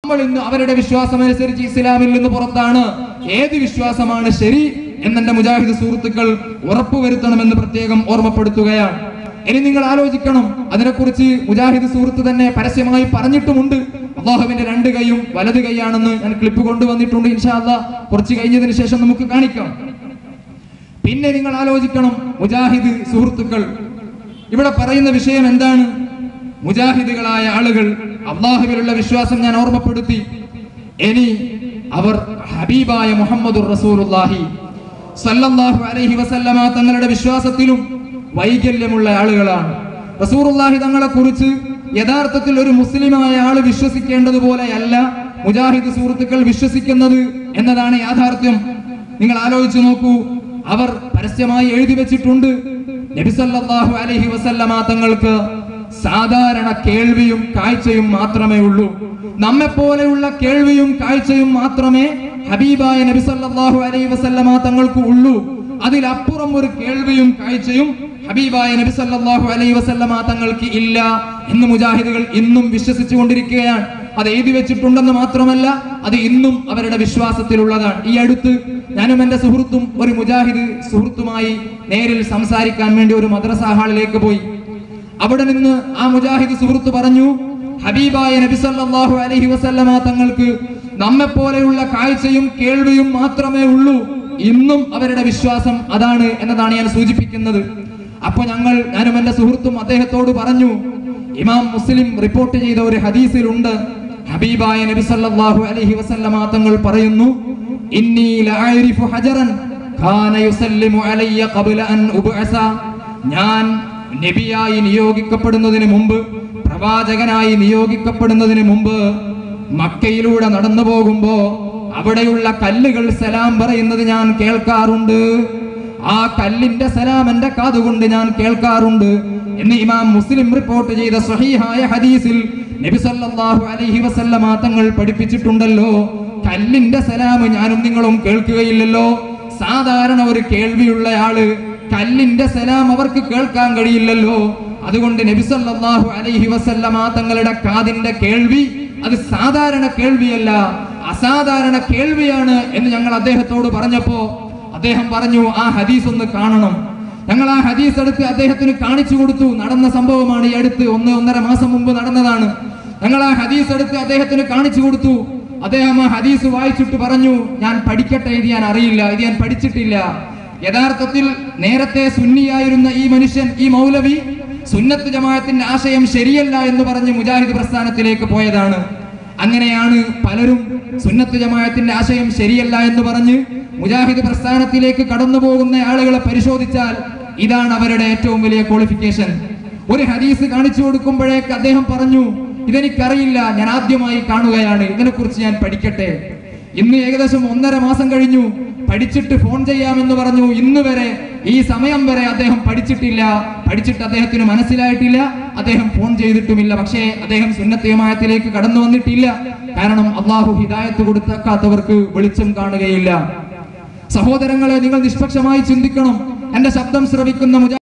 നമ്മൾ ഇന്ന് അവരുടെ വിശ്വാസം അനുസരിച്ച് ഇസ്ലാമിൽ നിന്ന് പുറത്താണ് ഏത് വിശ്വാസമാണ് ശരി എന്നെന്റെ മുജാഹിദ് സുഹൃത്തുക്കൾ ഉറപ്പുവരുത്തണമെന്ന് പ്രത്യേകം ഓർമ്മപ്പെടുത്തുകയാണ് ഇനി നിങ്ങൾ ആലോചിക്കണം അതിനെക്കുറിച്ച് മുജാഹിദ് സുഹൃത്ത് തന്നെ പരസ്യമായി പറഞ്ഞിട്ടുമുണ്ട് അള്ളാഹുവിന്റെ രണ്ട് കൈയും വലത് കൈയാണെന്ന് ഞാൻ ക്ലിപ്പ് കൊണ്ടുവന്നിട്ടുണ്ട് ഇൻഷാല്ല കുറച്ച് കഴിഞ്ഞതിന് ശേഷം നമുക്ക് കാണിക്കാം പിന്നെ നിങ്ങൾ ആലോചിക്കണം മുജാഹിദ് സുഹൃത്തുക്കൾ ഇവിടെ പറയുന്ന വിഷയം എന്താണ് മുജാഹിദുകളായ ആളുകൾ അള്ളാഹുവിലുള്ള വിശ്വാസം ഞാൻ ഓർമ്മപ്പെടുത്തി ഇനി അവർ ഹബീബായ മുഹമ്മദുർ റസൂലുള്ളാഹി സല്ലല്ലാഹു അലൈഹി വസല്ലമ തങ്ങളുടെ വിശ്വാസത്തിലും വൈകല്യമുള്ള ആളുകളാണ് റസൂറുല്ലാഹി തങ്ങളെ കുറിച്ച് യഥാർത്ഥത്തിൽ ഒരു മുസ്ലിമായ ആള് വിശ്വസിക്കേണ്ടതുപോലെയല്ല മുജാഹിദ് സുഹൃത്തുക്കൾ വിശ്വസിക്കുന്നത് എന്നതാണ് യാഥാർത്ഥ്യം നിങ്ങൾ ആലോചിച്ചു നോക്കൂ അവർ പരസ്യമായി എഴുതി വെച്ചിട്ടുണ്ട് നബിസല്ലാഹു അലൈഹി വസല്ലമ തങ്ങൾക്ക് സാധാരണ കേൾവിയും കാഴ്ചയും മാത്രമേ ഉള്ളൂ നമ്മെ പോലെയുള്ള കേൾവിയും കാഴ്ചയും മാത്രമേ ഹബീബായ നബി സല്ലല്ലാഹു അലൈഹി വസല്ലമ തങ്ങൾക്ക് ഉള്ളൂ അതിലപ്പുറം ഒരു കേൾവിയും കാഴ്ചയും ഹബീബായ നബി സല്ലല്ലാഹു അലൈഹി വസല്ലമ തങ്ങൾക്ക് ഇല്ല എന്ന് മുജാഹിദുകൾ ഇന്നും വിശ്വസിച്ചു കൊണ്ടിരിക്കുകയാണ് അത് എഴുതി വെച്ചിട്ടുണ്ടെന്ന് മാത്രമല്ല അത് ഇന്നും അവരുടെ വിശ്വാസത്തിലുള്ളതാണ് ഈ അടുത്ത് ഞാനും എന്റെ സുഹൃത്തും ഒരു മുജാഹിദ് സുഹൃത്തുമായി നേരിൽ സംസാരിക്കാൻ വേണ്ടി ഒരു മദ്രസ ഹാളിലേക്ക് പോയി അവിടെ നിന്ന് ആ മുജാഹിദ് സുഹൃത്ത് പറഞ്ഞു ഹബീബായ നബി സല്ലല്ലാഹു അലൈഹി വസല്ലമ തങ്ങൾക്ക് നമ്മെ പോലെയുള്ള കാഴ്ചയും കേൾവിയും മാത്രമേ ഉള്ളൂ ഇന്നും അവരുടെ വിശ്വാസം അതാണ് എന്നതാണ് ഞാൻ സൂചിപ്പിക്കുന്നത് അപ്പൊ ഞങ്ങൾ ഞാനും എന്റെ സുഹൃത്തും അദ്ദേഹത്തോട് പറഞ്ഞു ഇമാം മുസ്ലിം റിപ്പോർട്ട് ചെയ്ത ഒരു ഹദീസിലുണ്ട് ഹബീബായ നബി സല്ലല്ലാഹു അലൈഹി വസല്ലമ തങ്ങൾ പറയുന്നു ഇന്നി ലഅരിഫു ഹജറൻ കാന യുസല്ലിമു അലയ്യ ഖബ്ല അൻ ഉബ്അസ ഞാൻ നബിയായി നിയോഗിക്കപ്പെടുന്നതിന് മുമ്പ് പ്രവാചകനായി നിയോഗിക്കപ്പെടുന്നതിന് മുമ്പ് മക്കയിലൂടെ നടന്നു പോകുമ്പോ അവിടെയുള്ള കല്ലുകൾ സലാം പറയുന്നത് ഞാൻ കേൾക്കാറുണ്ട് ആ കല്ലിന്റെ സലാം എന്റെ കാതുകൊണ്ട് ഞാൻ കേൾക്കാറുണ്ട് എന്ന് ഇമാം മുസ്ലിം റിപ്പോർട്ട് ചെയ്ത സ്വഹീഹായ ഹദീസിൽ നബി സല്ലല്ലാഹു അലൈഹി വസല്ലമ തങ്ങൾ പഠിപ്പിച്ചിട്ടുണ്ടല്ലോ കല്ലിന്റെ സലാം ഞാനും നിങ്ങളും കേൾക്കുകയില്ലല്ലോ സാധാരണ ഒരു കേൾവിയുള്ള ആള് കല്ലിന്റെ സലാം അവർക്ക് കേൾക്കാൻ കഴിയില്ലല്ലോ അതുകൊണ്ട് നബി സല്ലല്ലാഹു അലൈഹി വസല്ലമ തങ്ങളുടെ കാതിന്റെ കേൾവി അത് സാധാരണ കേൾവിയല്ല അസാധാരണ കേൾവിയാണ് എന്ന് ഞങ്ങൾ അദ്ദേഹത്തോട് പറഞ്ഞപ്പോ അദ്ദേഹം പറഞ്ഞു ആ ഹദീസ് ഒന്ന് കാണണം ഞങ്ങൾ ആ ഹദീസ് എടുത്ത് അദ്ദേഹത്തിന് കാണിച്ചു കൊടുത്തു നടന്ന സംഭവമാണ് ഈ അടുത്ത് ഒന്ന് ഒന്നര മാസം മുമ്പ് നടന്നതാണ് ഞങ്ങൾ ആ ഹദീസ് എടുത്ത് അദ്ദേഹത്തിന് കാണിച്ചു കൊടുത്തു അദ്ദേഹം ആ ഹദീസ് വായിച്ചിട്ട് പറഞ്ഞു ഞാൻ പഠിക്കട്ടെ ഇത് ഞാൻ അറിയില്ല ഇത് ഞാൻ പഠിച്ചിട്ടില്ല യഥാർത്ഥത്തിൽ നേരത്തെ സുന്നിയായിരുന്ന ഈ മനുഷ്യൻ ഈ മൗലവി സുന്നത്ത് ജമാഅത്തിന്റെ ആശയം ശരിയല്ല എന്ന് പറഞ്ഞ് മുജാഹിദ് പ്രസ്ഥാനത്തിലേക്ക് പോയതാണ് അങ്ങനെയാണ് പലരും സുന്നത്ത് ജമാഅത്തിന്റെ ആശയം ശരിയല്ല എന്ന് പറഞ്ഞ് മുജാഹിദ് പ്രസ്ഥാനത്തിലേക്ക് കടന്നു പോകുന്ന ആളുകളെ പരിശോധിച്ചാൽ ഇതാണ് അവരുടെ ഏറ്റവും വലിയ ക്വാളിഫിക്കേഷൻ ഒരു ഹദീസ് കാണിച്ചു കൊടുക്കുമ്പോഴേക്ക് അദ്ദേഹം പറഞ്ഞു ഇതെനിക്കറിയില്ല ഞാൻ ആദ്യമായി കാണുകയാണ് ഇതിനെക്കുറിച്ച് ഞാൻ പഠിക്കട്ടെ ഇന്ന് ഏകദേശം ഒന്നര മാസം കഴിഞ്ഞു പഠിച്ചിട്ട് ഫോൺ ചെയ്യാമെന്ന് പറഞ്ഞു ഇന്ന് വരെ ഈ സമയം വരെ അദ്ദേഹം പഠിച്ചിട്ടില്ല പഠിച്ചിട്ട് അദ്ദേഹത്തിന് മനസ്സിലായിട്ടില്ല അദ്ദേഹം ഫോൺ ചെയ്തിട്ടുമില്ല പക്ഷേ അദ്ദേഹം സുന്നത്തിയമായത്തിലേക്ക് കടന്നു വന്നിട്ടില്ല കാരണം അള്ളാഹു ഹിദായത്ത് കൊടുക്കാത്തവർക്ക് വെളിച്ചം കാണുകയില്ല സഹോദരങ്ങളെ നിങ്ങൾ നിഷ്പക്ഷമായി ചിന്തിക്കണം എന്റെ ശബ്ദം ശ്രവിക്കുന്ന മുജാ